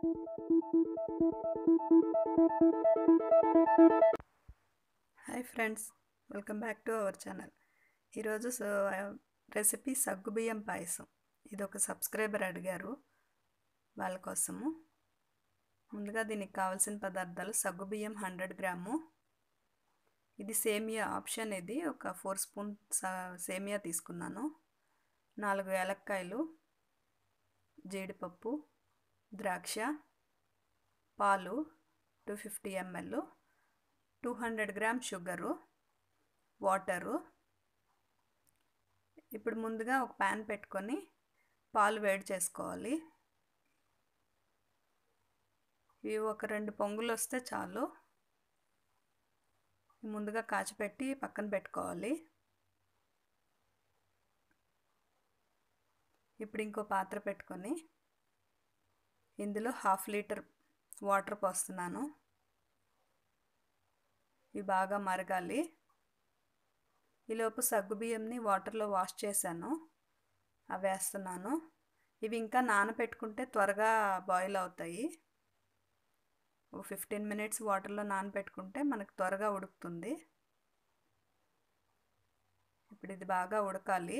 hi friends welcome back to our channel ఈరోజు recipe సగ్గుబియ్యం పాయసం ఇది ఒక సబ్స్క్రైబర్ అడిగారు వాళ్ళ కోసము ముందుగా దీనికి కావాల్సిన పదార్థాలు సగ్గుబియ్యం హండ్రెడ్ గ్రాము ఇది సేమియా ఆప్షన్ ఇది ఒక ఫోర్ స్పూన్ సేమియా తీసుకున్నాను నాలుగు ఏలక్కాయలు జీడిపప్పు ద్రాక్ష పాలు two fifty ML two hundred gram sugar water ఇప్పుడు ముందుగా ఒక ప్యాన్ పెట్టుకొని పాలు వేడి చేసుకోవాలి ఇవి ఒక రెండు పొంగులు వస్తే చాలు ముందుగా కాచిపెట్టి పక్కన పెట్టుకోవాలి ఇప్పుడు ఇంకో పాత్ర పెట్టుకొని ఇందులో హాఫ్ లీటర్ వాటర్ పోస్తున్నాను ఇవి బాగా మరగాలి ఈలోపు సగ్గుబియ్యంని వాటర్లో వాష్ చేశాను అవి వేస్తున్నాను ఇవి ఇంకా నానబెట్టుకుంటే త్వరగా బాయిల్ అవుతాయి ఒక ఫిఫ్టీన్ మినిట్స్ వాటర్లో నానబెట్టుకుంటే మనకు త్వరగా ఉడుకుతుంది ఇప్పుడు ఇది బాగా ఉడకాలి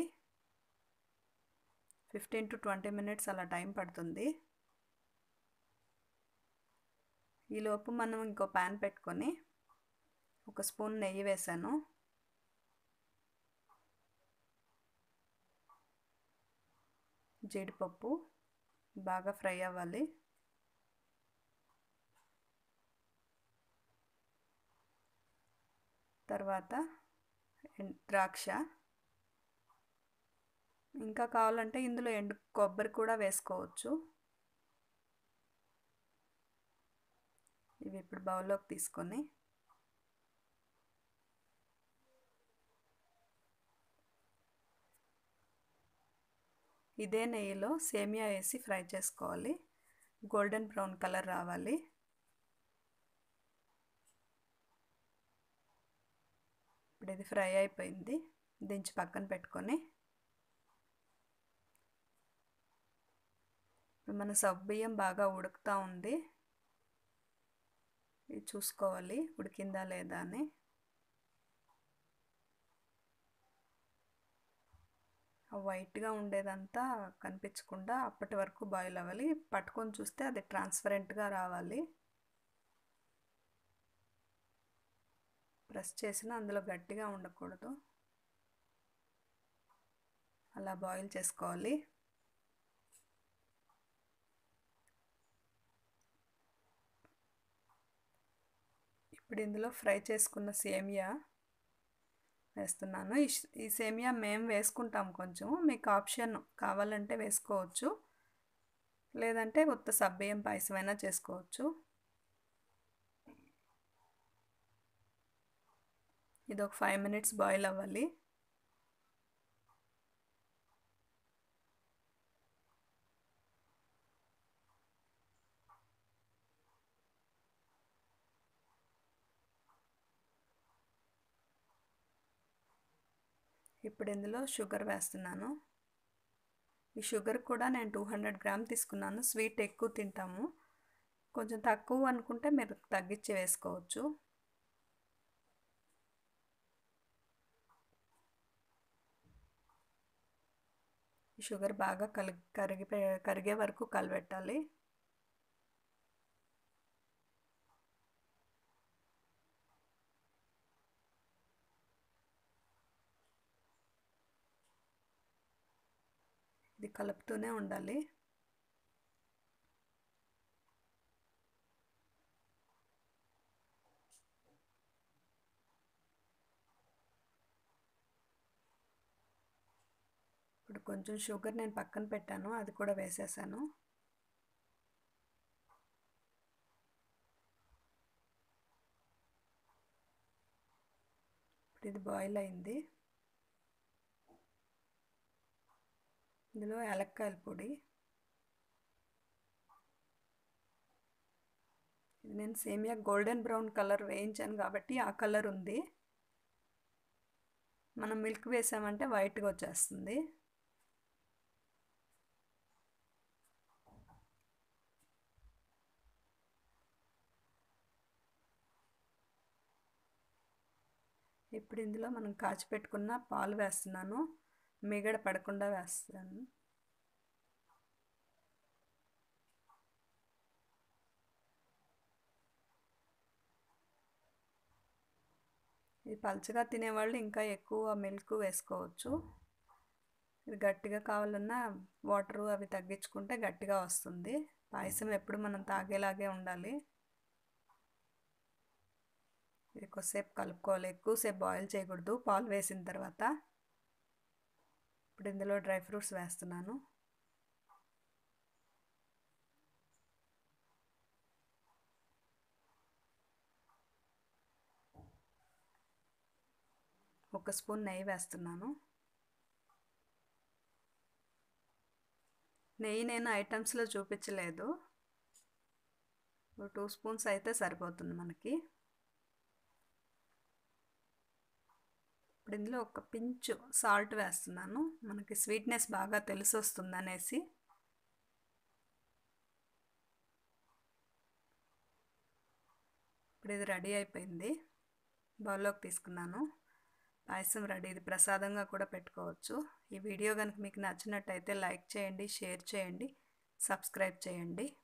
ఫిఫ్టీన్ టు ట్వంటీ మినిట్స్ అలా టైం పడుతుంది ఈలోపు మనం ఇంకో ప్యాన్ పెట్టుకొని ఒక స్పూన్ నెయ్యి వేసాను జీడిపప్పు బాగా ఫ్రై అవ్వాలి తర్వాత ద్రాక్ష ఇంకా కావాలంటే ఇందులో ఎండు కొబ్బరి కూడా వేసుకోవచ్చు ఇవి ఇప్పుడు బౌల్లోకి తీసుకొని ఇదే నెయ్యిలో సేమియా వేసి ఫ్రై చేసుకోవాలి గోల్డెన్ బ్రౌన్ కలర్ రావాలి ఇప్పుడు ఇది ఫ్రై అయిపోయింది దించి పక్కన పెట్టుకొని ఇప్పుడు మన సబ్బియ్యం బాగా ఉడుకుతూ ఉంది ఇది చూసుకోవాలి ఉడికిందా లేదా అని వైట్గా ఉండేదంతా కనిపించకుండా అప్పటి వరకు బాయిల్ అవ్వాలి పట్టుకొని చూస్తే అది ట్రాన్స్పరెంట్గా రావాలి ప్రెస్ చేసిన అందులో గట్టిగా ఉండకూడదు అలా బాయిల్ చేసుకోవాలి ఇప్పుడు ఇందులో ఫ్రై చేసుకున్న సేమియా వేస్తున్నాను ఈ సేమియా మేము వేసుకుంటాం కొంచెం మీకు ఆప్షన్ కావాలంటే వేసుకోవచ్చు లేదంటే కొత్త సబ్బియ్యం పాయసమైనా చేసుకోవచ్చు ఇది ఒక ఫైవ్ మినిట్స్ బాయిల్ అవ్వాలి ఇప్పుడు ఇందులో షుగర్ వేస్తున్నాను ఈ షుగర్ కూడా నేను టూ హండ్రెడ్ గ్రామ్ తీసుకున్నాను స్వీట్ ఎక్కువ తింటాము కొంచెం తక్కువ అనుకుంటే మీరు తగ్గించి వేసుకోవచ్చు ఈ షుగర్ బాగా కలి కరిగి కరిగే వరకు కలిపెట్టాలి ఇది కలుపుతూనే ఉండాలి ఇప్పుడు కొంచెం షుగర్ నేను పక్కన పెట్టాను అది కూడా వేసేసాను ఇప్పుడు ఇది బాయిల్ అయింది ఇందులో ఏలక్కాయల పొడి ఇది నేను సేమియా గోల్డెన్ బ్రౌన్ కలర్ వేయించాను కాబట్టి ఆ కలర్ ఉంది మనం మిల్క్ వేసామంటే వైట్గా వచ్చేస్తుంది ఇప్పుడు ఇందులో మనం కాచి పెట్టుకున్న పాలు వేస్తున్నాను మిగడ పడకుండా వేస్తాను ఇది పలుచగా తినేవాళ్ళు ఇంకా ఎక్కువ మిల్క్ వేసుకోవచ్చు ఇది గట్టిగా కావాలన్నా వాటరు అవి తగ్గించుకుంటే గట్టిగా వస్తుంది పాయసం ఎప్పుడు మనం తాగేలాగే ఉండాలి ఎక్కువసేపు కలుపుకోవాలి ఎక్కువసేపు బాయిల్ చేయకూడదు పాలు వేసిన తర్వాత ఇప్పుడు ఇందులో డ్రై ఫ్రూట్స్ వేస్తున్నాను ఒక స్పూన్ నెయ్యి వేస్తున్నాను నెయ్యి నేను ఐటమ్స్లో చూపించలేదు టూ స్పూన్స్ అయితే సరిపోతుంది మనకి ఇప్పుడు ఇందులో ఒక పించు సాల్ట్ వేస్తున్నాను మనకి స్వీట్నెస్ బాగా తెలిసి వస్తుంది అనేసి ఇప్పుడు ఇది రెడీ అయిపోయింది బౌల్లోకి తీసుకున్నాను పాయసం రెడీ ఇది ప్రసాదంగా కూడా పెట్టుకోవచ్చు ఈ వీడియో కనుక మీకు నచ్చినట్టయితే లైక్ చేయండి షేర్ చేయండి సబ్స్క్రైబ్ చేయండి